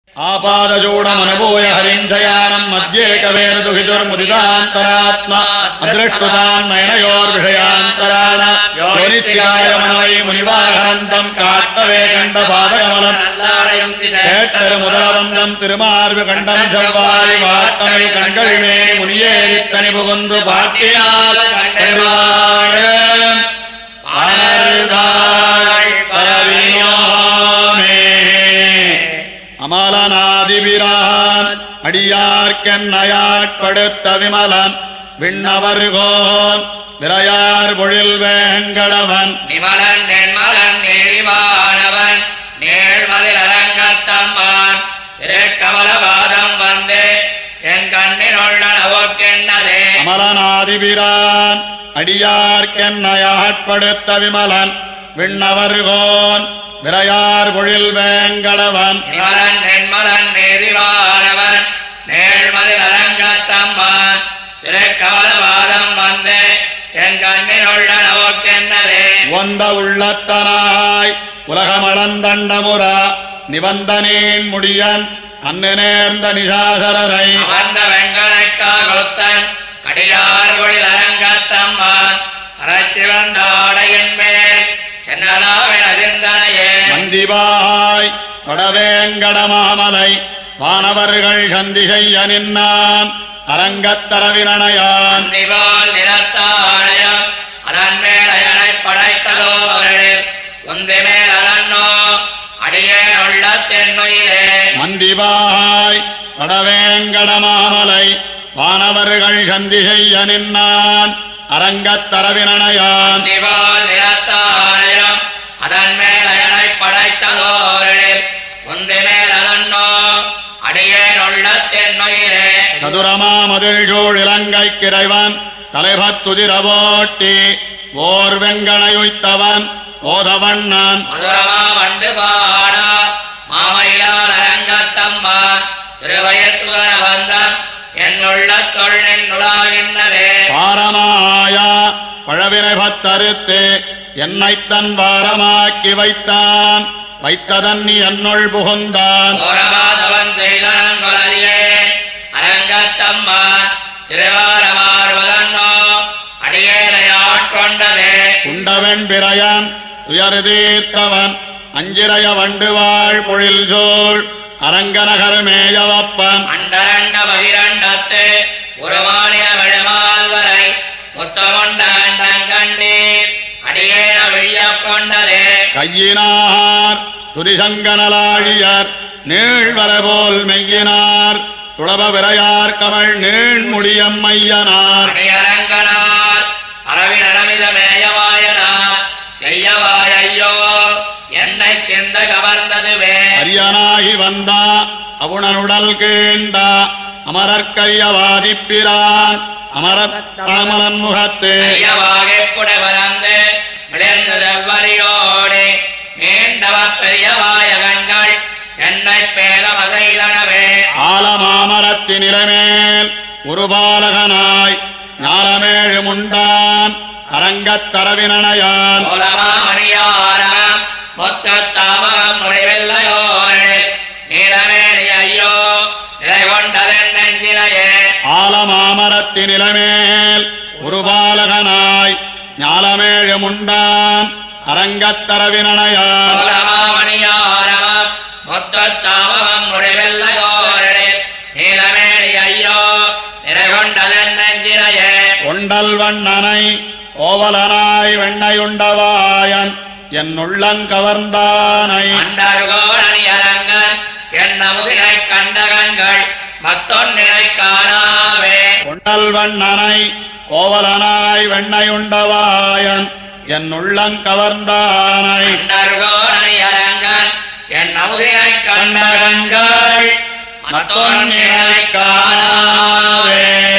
ఆపాదచూడమనభూయ హరింజయానం మధ్యేకవేన దుహితుర్ముదితాంతరాత్మ అదృష్టుతాన్ నయనయోర్విషయాంతరాణ యోనిత్యాయ మనవై మునివాహనంతం కాట్టవే కండ పాదకమలం கேட்டரு முதலவந்தம் திருமார்பு கண்டம் செவ்வாய் வாட்டமிழ் கண்களிமே முனியேறித்தனி புகுந்து பாட்டினால் கண்டவாழ பாரதாள் பரவியோமே அமலநாதிபிரான் அடியார்க்கென்னையாட்படுத்த விமலன் விண்ணவர்கோன் விரையார் பொழில் வேங்கடவன் நிமலன் நென்மலன் நெறிவானவன் நேழ்மதில் அரங்கத்தம்மான் திருக்கமலபாதம் வந்து என் கண்ணினுள்ள நவோக்கென்னதே அமலநாதிபிரான் அடியார்க்கென்னையாட்படுத்த விமலன் விண்ணவர்கோன் விரையார் பொழில் வேங்கடவன் நிமலன் நென்மலன் நெறிவானவன் நேழ்மதில் அரங்கத்தம்மான் திருக்கமலபாதம் வந்து என் கண்ணினுள்ள நவோக்கென்னதே ஒந்த உள்ளத்தனாய் உலகமளந்தண்டமுறா நிவந்தனேன் முடியன் அன்னு நேர்ந்த நிசாசரரை அமர்ந்த வெங்கனைக்கா கொத்தன் கடியார்குடில் அரங்கத்தம்மான் அரைச்சிறந்த ஆடையின் மேல் சென்னலாவின் அதிர்ந்தனையே மந்திவாய் வடவேங்கடமாமலை வானவர்கள் சந்திகைய நின்னான் அரங்கத்தரவினணையான் அந்திவால் நிறத்தாழையம் அதன் மேல் அயனை படைத்ததோரில் உந்தி மேல் அதன்னோ அடியேன் உள்ள தென்னுயிரே மந்திவாய் வடவேங்கடமாமலை வானவர்கள் சந்திகைய நின்னான் அரங்கத்தரவினணையான் அந்திவால் நிறத்தாழையம் அதன் மேல் அயனை படைத்ததோரில் உந்தி மேல் அதன்னோ அடியேன் உள்ள தென்னுயிரே சதுரமாமதில் சூழ் இலங்கை கிரைவன் தலைபத்துதிரவோட்டி ஓர் வெங்கணையுய்த்தவன் ஓதவண்ணன் மதுரமா வண்டு பாடா மாமையார் அரங்கத்தம்மா திருவயத்துவர வந்தம் என்னுள்ள தொழில் நுழாகின்றதே பாரமாயா பழவினை பத்தறுத்து என்னைத் தன் வாரமாக்கி வைத்தான் வைத்ததன் நீ என்னுள் புகுந்தான் ஓரமாதவன் செய்தனங்கொலையே அரங்கத்தம்மா திருவாரமாறுவதன்னோ அடியேனை ஆட்கொண்டதே குண்டவன் பிரயன் துயரு தீர்த்தவன் அஞ்சிரைய வண்டு வாழ் பொழில் சூழ் அரங்கநகர் மேயவப்பன் அண்டரண்ட பகிரண்டத்து உருமானிய விழுமால் வரை முத்தமுண்டங்கண்டீர் அடியேன விழியக் கொண்டதே கையினார் சுரிசங்கனலாழியர் நீழ்வரபோல் மெய்யினார் துளப விரையார் கமள் நீழ்முடியம் மையனார் அடியரங்கனார் அரவினமித மேயவாயனார் செய்யவாய் ஐயோ என்னை சிந்த கவர்ந்ததுவே அரியனாகி வந்தா அவுணனுடல் கீண்டா அமரற்கையவாதிப்பிரான் அமரத் தாமலன் முகத்து பெரியவாகைப்புட பறந்து விளைந்த செவ்வரியோடு நீண்டவ பெரியவாய கண்கள் என்னை பேத மதையிலனவே ஆலமாமரத்தின் நிலமேல் உருபாலகனாய் ஞாலமேழு முண்டான் அரங்கத்தரவினணையான் மூலமாமணியாரம் மொத்தத்தாமம் முடிவில்லையோரே நீலமேனி ஐயோ நிலை கொண்டதென் நெஞ்சிலையே ஆலமாமரத்தின் நிலமேல் உருபாலகனாய் ஞாலமேழு முண்டான் அரங்கத்தரவினணையான் மூலமாமணியாரம் மொத்தத்தாமம் முடிவில்லையோரே நீலமேனி ஐயோ நிலை கொண்டதென் நெஞ்சிலையே கொண்டல் வண்ணனை ஓவலனாய் வெண்ணையுண்டவாயன் என் உள்ளங்கவர்ந்தானை அண்டர்கோரணி அரங்கன் என்ன முதிரை கண்ட கண்கள் மத்தொன்னினை காணாவே கொண்டல் வண்ணனை கோவலனாய் வெண்ணையுண்டவாயன் என் உள்ளங்கவர்ந்தானை அண்டர்கோரணி அரங்கன் என்ன முதிரை கண்ட கண்கள் மத்தொன்னினை காணாவே